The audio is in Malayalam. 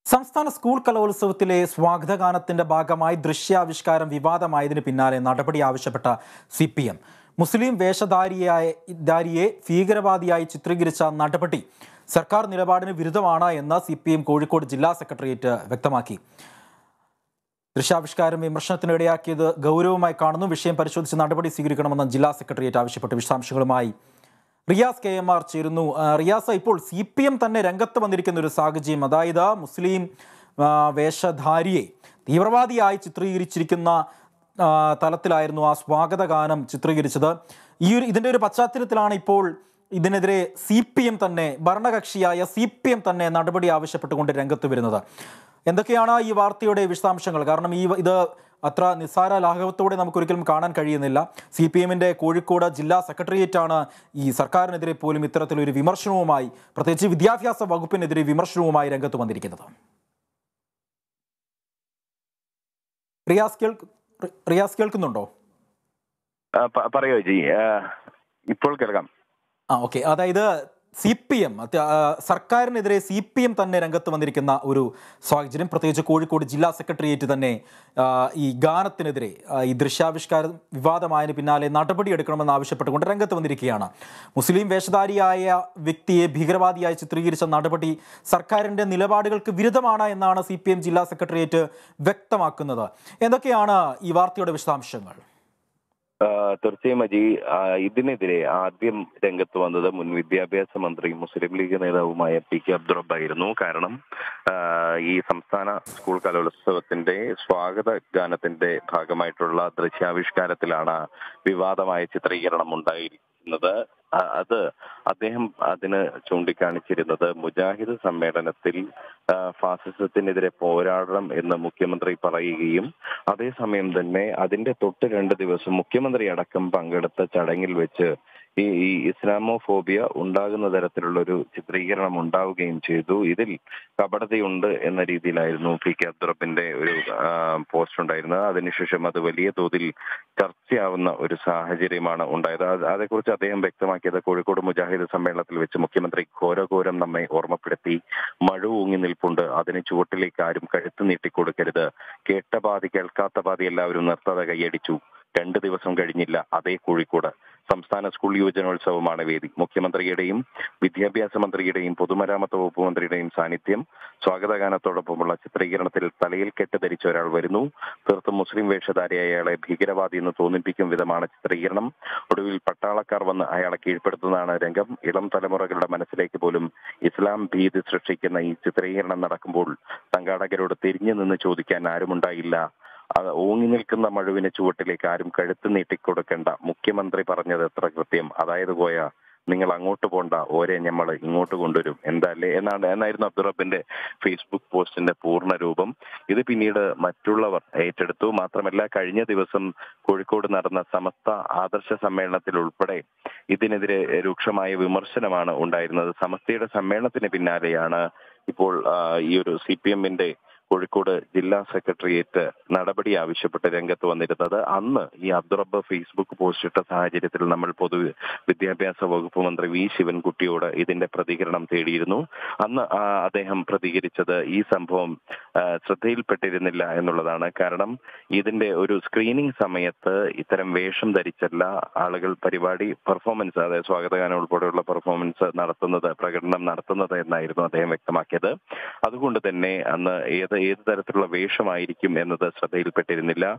സംസ്ഥാന സ്കൂൾ കലോത്സവത്തിലെ സ്വാഗതഗാനത്തിന്റെ ഭാഗമായി ദൃശ്യാവിഷ്കാരം വിവാദമായതിനു പിന്നാലെ നടപടി ആവശ്യപ്പെട്ട സി പി എം മുസ്ലിം വേഷധാരിയായ ധാരിയെ ഭീകരവാദിയായി ചിത്രീകരിച്ച നടപടി സർക്കാർ നിലപാടിന് വിരുദ്ധമാണ് എന്ന് സി പി എം കോഴിക്കോട് ജില്ലാ സെക്രട്ടേറിയറ്റ് വ്യക്തമാക്കി ദൃശ്യാവിഷ്കാരം വിമർശനത്തിന് ഇടയാക്കിയത് ഗൗരവമായി കാണുന്നു വിഷയം പരിശോധിച്ച് നടപടി സ്വീകരിക്കണമെന്ന് ജില്ലാ സെക്രട്ടേറിയറ്റ് ആവശ്യപ്പെട്ടു വിശദാംശങ്ങളുമായി റിയാസ് കെ എം ആർ ചേരുന്നു ആ, റിയാസ് ഇപ്പോൾ സി പി എം തന്നെ രംഗത്ത് വന്നിരിക്കുന്ന ഒരു സാഹചര്യം അതായത് മുസ്ലിം ആ, വേഷധാരിയെ തീവ്രവാദിയായി ചിത്രീകരിച്ചിരിക്കുന്ന ആ, തലത്തിലായിരുന്നു ആ സ്വാഗതഗാനം ചിത്രീകരിച്ചത് ഈ ഒരു ഇതിൻ്റെ ഒരു പശ്ചാത്തലത്തിലാണ് ഇപ്പോൾ ഇതിനെതിരെ സി പി എം തന്നെ ഭരണകക്ഷിയായ സി പി എം തന്നെ നടപടി ആവശ്യപ്പെട്ടുകൊണ്ട് രംഗത്ത് വരുന്നത് എന്തൊക്കെയാണ് ഈ വാർത്തയുടെ വിശദാംശങ്ങൾ കാരണം ഈ ഇത് അത്ര നിസ്സാര ലാഘവത്തോടെ നമുക്കൊരിക്കലും കാണാൻ കഴിയുന്നില്ല സി പി എമ്മിൻ്റെ കോഴിക്കോട് ജില്ലാ സെക്രട്ടേറിയറ്റാണ് ഈ സർക്കാരിനെതിരെ പോലും ഇത്തരത്തിലൊരു വിമർശനവുമായി പ്രത്യേകിച്ച് വിദ്യാഭ്യാസ വകുപ്പിനെതിരെ വിമർശനവുമായി രംഗത്ത് വന്നിരിക്കുന്നത് റിയാസ് കേൾ റിയാസ് കേൾക്കുന്നുണ്ടോ ആ, പ- പറയൂ ജി ആ, ഇപ്പോൾ കേൾക്കാം ആ ഓക്കെ അതായത് സി പി എം സർക്കാരിനെതിരെ സി പി എം തന്നെ രംഗത്ത് വന്നിരിക്കുന്ന ഒരു സാഹചര്യം പ്രത്യേകിച്ച് കോഴിക്കോട് ജില്ലാ സെക്രട്ടേറിയറ്റ് തന്നെ ആ, ഈ ഗാനത്തിനെതിരെ ആ, ഈ ദൃശ്യാവിഷ്കാരം വിവാദമായതിന് പിന്നാലെ നടപടിയെടുക്കണമെന്ന് ആവശ്യപ്പെട്ടുകൊണ്ട് രംഗത്ത് വന്നിരിക്കുകയാണ് മുസ്ലിം വേഷധാരിയായ വ്യക്തിയെ ഭീകരവാദിയായി ചിത്രീകരിച്ച നടപടി സർക്കാരിൻ്റെ നിലപാടുകൾക്ക് വിരുദ്ധമാണ് എന്നാണ് സി പി എം ജില്ലാ സെക്രട്ടേറിയറ്റ് വ്യക്തമാക്കുന്നത് എന്തൊക്കെയാണ് ഈ വാർത്തയുടെ വിശദാംശങ്ങൾ ആ, തീർച്ചയായും അജി ആ, ഇതിനെതിരെ ആദ്യം രംഗത്ത് വന്നത് മുൻ വിദ്യാഭ്യാസ മന്ത്രി മുസ്ലിം ലീഗ് നേതാവുമായ പി കെ അബ്ദുറബായിരുന്നു കാരണം ആ, ഈ സംസ്ഥാന സ്കൂൾ കലോത്സവത്തിന്റെ സ്വാഗത ഗാനത്തിന്റെ ഭാഗമായിട്ടുള്ള ദൃശ്യാവിഷ്കാരത്തിലാണ് വിവാദമായ ചിത്രീകരണം ഉണ്ടായിരിക്കുന്നത് ആ, അത് അദ്ദേഹം അതിന് ചൂണ്ടിക്കാണിച്ചിരുന്നത് മുജാഹിദ് സമ്മേളനത്തിൽ ആ, ഫാസിസത്തിനെതിരെ പോരാടണം എന്ന് മുഖ്യമന്ത്രി പറയുകയും അതേസമയം തന്നെ അതിന്റെ തൊട്ട് രണ്ട് ദിവസം മുഖ്യമന്ത്രി അടക്കം പങ്കെടുത്ത ചടങ്ങിൽ വെച്ച് ഈ ഈ ഇസ്ലാമോഫോബിയ ഉണ്ടാകുന്ന തരത്തിലുള്ള ഒരു ചിത്രീകരണം ഉണ്ടാവുകയും ചെയ്തു ഇതിൽ കപടതയുണ്ട് എന്ന രീതിയിലായിരുന്നു പി കെ അബ്ദുറബിന്റെ ഒരു ആ, പോസ്റ്റ് ഉണ്ടായിരുന്നത് അതിനുശേഷം അത് വലിയ തോതിൽ ചർച്ചയാവുന്ന ഒരു സാഹചര്യമാണ് ഉണ്ടായത് അത് അതേക്കുറിച്ച് അദ്ദേഹം വ്യക്തമാക്കിയത് കോഴിക്കോട് മുജാഹിദ് സമ്മേളനത്തിൽ വെച്ച് മുഖ്യമന്ത്രി ഘോരഘോരം നമ്മെ ഓർമ്മപ്പെടുത്തി മഴ ഊങ്ങി നിൽപ്പുണ്ട് അതിന് ചുവട്ടിലേക്ക് ആരും കഴുത്ത് നീട്ടിക്കൊടുക്കരുത് കേട്ട പാതി കേൾക്കാത്ത പാതി എല്ലാവരും നിർത്താതെ കൈയടിച്ചു രണ്ട് ദിവസം കഴിഞ്ഞില്ല അതേ കോഴിക്കോട് സംസ്ഥാന സ്കൂൾ യുവജനോത്സവമാണ് വേദി മുഖ്യമന്ത്രിയുടെയും വിദ്യാഭ്യാസ മന്ത്രിയുടെയും പൊതുമരാമത്ത് വകുപ്പ് മന്ത്രിയുടെയും സാന്നിധ്യം സ്വാഗതഗാനത്തോടൊപ്പമുള്ള ചിത്രീകരണത്തിൽ തലയിൽ കെട്ട് ധരിച്ച ഒരാൾ വരുന്നു തീർത്തും മുസ്ലിം വേഷധാരിയായ അയാളെ ഭീകരവാദി എന്ന് തോന്നിപ്പിക്കും വിധമാണ് ചിത്രീകരണം ഒടുവിൽ പട്ടാളക്കാർ വന്ന് അയാളെ കീഴ്പ്പെടുത്തുന്നതാണ് രംഗം ഇളം തലമുറകളുടെ മനസ്സിലേക്ക് പോലും ഇസ്ലാം ഭീതി സൃഷ്ടിക്കുന്ന ഈ ചിത്രീകരണം നടക്കുമ്പോൾ സംഘാടകരോട് തിരിഞ്ഞു നിന്ന് ചോദിക്കാൻ ആരുമുണ്ടായില്ല അത് ഓങ്ങി നിൽക്കുന്ന മഴുവിന് ചുവട്ടിലേക്ക് ആരും കഴുത്ത് നീട്ടിക്കൊടുക്കേണ്ട മുഖ്യമന്ത്രി പറഞ്ഞത് എത്ര കൃത്യം അതായത് പോയ നിങ്ങൾ അങ്ങോട്ട് പോണ്ട ഓരേ ഞമ്മൾ ഇങ്ങോട്ട് കൊണ്ടുവരും എന്താല്ലേ എന്നാണ് എന്നായിരുന്നു അബ്ദുറബിന്റെ ഫേസ്ബുക്ക് പോസ്റ്റിന്റെ പൂർണ്ണ രൂപം ഇത് പിന്നീട് മറ്റുള്ളവർ ഏറ്റെടുത്തു മാത്രമല്ല കഴിഞ്ഞ ദിവസം കോഴിക്കോട് നടന്ന സമസ്ത ആദർശ സമ്മേളനത്തിൽ ഉൾപ്പെടെ ഇതിനെതിരെ രൂക്ഷമായ വിമർശനമാണ് ഉണ്ടായിരുന്നത് സമസ്തയുടെ സമ്മേളനത്തിന് പിന്നാലെയാണ് ഇപ്പോൾ ആ, ഈ ഒരു സി പി എമ്മിന്റെ കോഴിക്കോട് ജില്ലാ സെക്രട്ടേറിയറ്റ് നടപടി ആവശ്യപ്പെട്ട് രംഗത്ത് വന്നിരുന്നത് അന്ന് ഈ അബ്ദുറബ്ബ് ഫേസ്ബുക്ക് പോസ്റ്റ് ഇട്ട സാഹചര്യത്തിൽ നമ്മൾ പൊതു വിദ്യാഭ്യാസ വകുപ്പ് മന്ത്രി വി ശിവൻകുട്ടിയോട് ഇതിന്റെ പ്രതികരണം തേടിയിരുന്നു അന്ന് ആ, അദ്ദേഹം പ്രതികരിച്ചത് ഈ സംഭവം ആ, ശ്രദ്ധയിൽപ്പെട്ടിരുന്നില്ല എന്നുള്ളതാണ് കാരണം ഇതിന്റെ ഒരു സ്ക്രീനിംഗ് സമയത്ത് ഇത്തരം വേഷം ധരിച്ചല്ല ആളുകൾ പരിപാടി പെർഫോമൻസ് അതായത് സ്വാഗതഗാനം ഉൾപ്പെടെയുള്ള പെർഫോമൻസ് നടത്തുന്നത് പ്രകടനം നടത്തുന്നത് എന്നായിരുന്നു അദ്ദേഹം വ്യക്തമാക്കിയത് അതുകൊണ്ട് തന്നെ അന്ന് ഏത് ഏത് തരത്തിലുള്ള വേഷമായിരിക്കും എന്നത് ശ്രദ്ധയിൽപ്പെട്ടിരുന്നില്ല